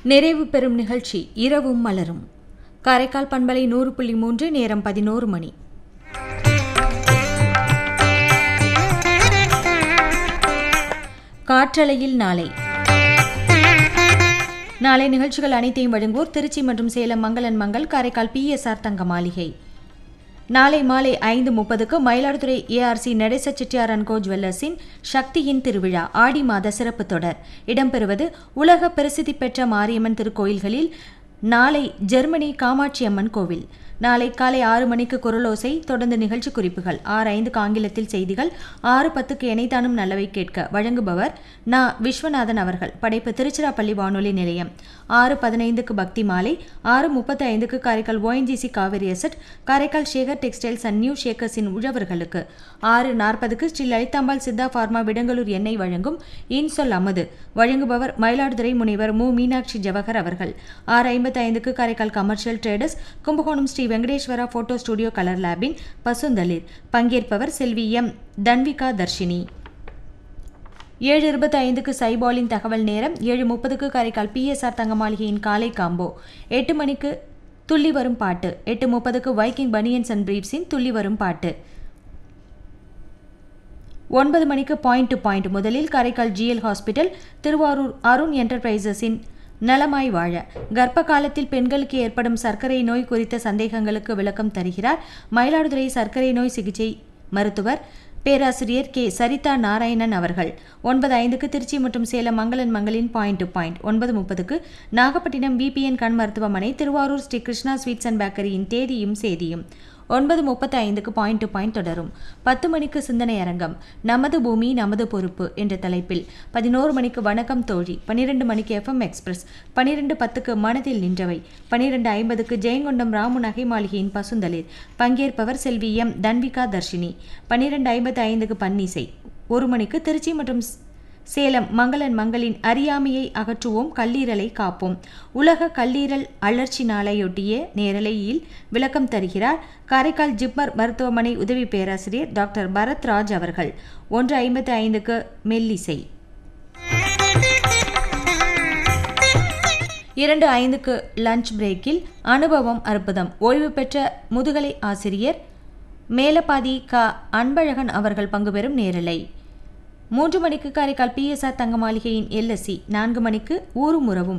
நிறைவு பெறும் நிகழ்ச்சி இரவும் மலரும் காரைக்கால் பண்பலை நூறு புள்ளி மூன்று நேரம் பதினோரு மணி காற்றலையில் நாளை நாளை நிகழ்ச்சிகள் அனைத்தையும் வழங்குவோர் திருச்சி மற்றும் சேலம் மங்களன் மங்கள் காரைக்கால் பிஎஸ்ஆர் தங்க மாளிகை நாளை மாலை ஐந்து முப்பதுக்கு மயிலாடுதுறை ஏஆர்சி நடேச செட்டியார் அண்ட் கோ ஜுவல்லர்ஸின் சக்தியின் திருவிழா ஆடி மாத சிறப்பு தொடர் இடம்பெறுவது உலக பிரசித்தி பெற்ற மாரியம்மன் திருக்கோயில்களில் நாளை ஜெர்மனி காமாட்சி அம்மன் கோவில் நாளை காலை ஆறு மணிக்கு குரலோசை தொடர்ந்து நிகழ்ச்சி குறிப்புகள் ஆறு ஐந்துக்கு ஆங்கிலத்தில் செய்திகள் ஆறு பத்துக்கு இணைத்தானும் நல்லவை கேட்க வழங்குபவர் நா விஸ்வநாதன் அவர்கள் படைப்பு திருச்சிராப்பள்ளி வானொலி நிலையம் ஆறு பதினைந்துக்கு பக்தி மாலை ஆறு முப்பத்தி ஐந்துக்கு Karaikal ONGC Cauvery asset Karaikal Shekar textiles and new ஷேக்கர்ஸின் உழவர்களுக்கு ஆறு நாற்பதுக்கு ஸ்ரீ லலிதாம்பாள் சித்தா ஃபார்மா விடங்கலூர் எண்ணெய் வழங்கும் இன்சொல் அமது வழங்குபவர் மயிலாடுதுறை முனைவர் மு மீனாட்சி ஜவஹர் அவர்கள் ஆறு ஐம்பத்தி ஐந்துக்கு Karaikal commercial traders Kumbakonam Sri Venkateswara photo studio colour லேபின் பசுந்தளிர் பங்கேற்பவர் செல்வி எம் தன்விகா தர்ஷினி ஏழு இருபத்தி ஐந்துக்கு சைபாலின் தகவல் நேரம் ஏழு முப்பதுக்கு காரைக்கால் பிஎஸ்ஆர் தங்க மாளிகையின் காலை காம்போ எட்டு மணிக்கு துள்ளி வரும் பாட்டு எட்டு முப்பதுக்கு வைக்கிங் பனியன்ஸ் அண்ட் பிரீப்ஸின் துள்ளி வரும் பாட்டு ஒன்பது மணிக்கு பாயிண்ட் டு பாயிண்ட் முதலில் காரைக்கால் ஜிஎல் ஹாஸ்பிட்டல் திருவாரூர் அருண் என்டர்பிரைசஸின் நலமாய் வாழ கர்ப்ப காலத்தில் பெண்களுக்கு ஏற்படும் சர்க்கரை நோய் குறித்த சந்தேகங்களுக்கு விளக்கம் தருகிறார் மயிலாடுதுறை சர்க்கரை நோய் சிகிச்சை மருத்துவர் பேராசிரியர் கே சரிதா நாராயணன் அவர்கள் ஒன்பது ஐந்துக்கு திருச்சி மற்றும் சேலம் மங்களன் மங்களின் பாயிண்ட் டு பாயிண்ட் ஒன்பது முப்பதுக்கு நாகப்பட்டினம் விபிஎன் கண் மருத்துவமனை திருவாரூர் ஸ்ரீ கிருஷ்ணா ஸ்வீட்ஸ் அண்ட் பேக்கரியின் தேதியும் சேதியும் ஒன்பது முப்பத்தி ஐந்துக்கு பாயிண்ட் டு பாயிண்ட் தொடரும் பத்து மணிக்கு சிந்தனை அரங்கம் நமது பூமி நமது பொறுப்பு என்ற தலைப்பில் பதினோரு மணிக்கு வணக்கம் தோழி பன்னிரெண்டு மணிக்கு எஃப்எம் எக்ஸ்பிரஸ் பன்னிரெண்டு பத்துக்கு மனதில் நின்றவை பன்னிரெண்டு ஐம்பதுக்கு ஜெயங்கொண்டம் ராமு நகை மாளிகையின் பசுந்தளிர் பங்கேற்பவர் செல்வி எம் தன்விகா தர்ஷினி பன்னிரெண்டு ஐம்பத்தி ஐந்துக்கு பன்னிசை ஒரு மணிக்கு திருச்சி மற்றும் சேலம் மங்களன் மங்களின் அறியாமையை அகற்றுவோம் கல்லீரலை காப்போம் உலக கல்லீரல் அழற்சி நாளையொட்டிய நேரலையில் விளக்கம் தருகிறார் காரைக்கால் ஜிப்மர் மருத்துவமனை உதவி பேராசிரியர் டாக்டர் பரத் ராஜ் அவர்கள் ஒன்று ஐம்பத்தி ஐந்துக்கு மெல்லிசை இரண்டு ஐந்துக்கு லஞ்ச் பிரேக்கில் அனுபவம் அற்புதம் ஓய்வு பெற்ற முதுகலை ஆசிரியர் மேலப்பாதி க அன்பழகன் அவர்கள் பங்கு பெறும் நேரலை மூன்று மணிக்கு காரைக்கால் பிஎஸ்ஆர் தங்க மாளிகையின் எல்எஸ்சி நான்கு மணிக்கு ஊரும் உறவும்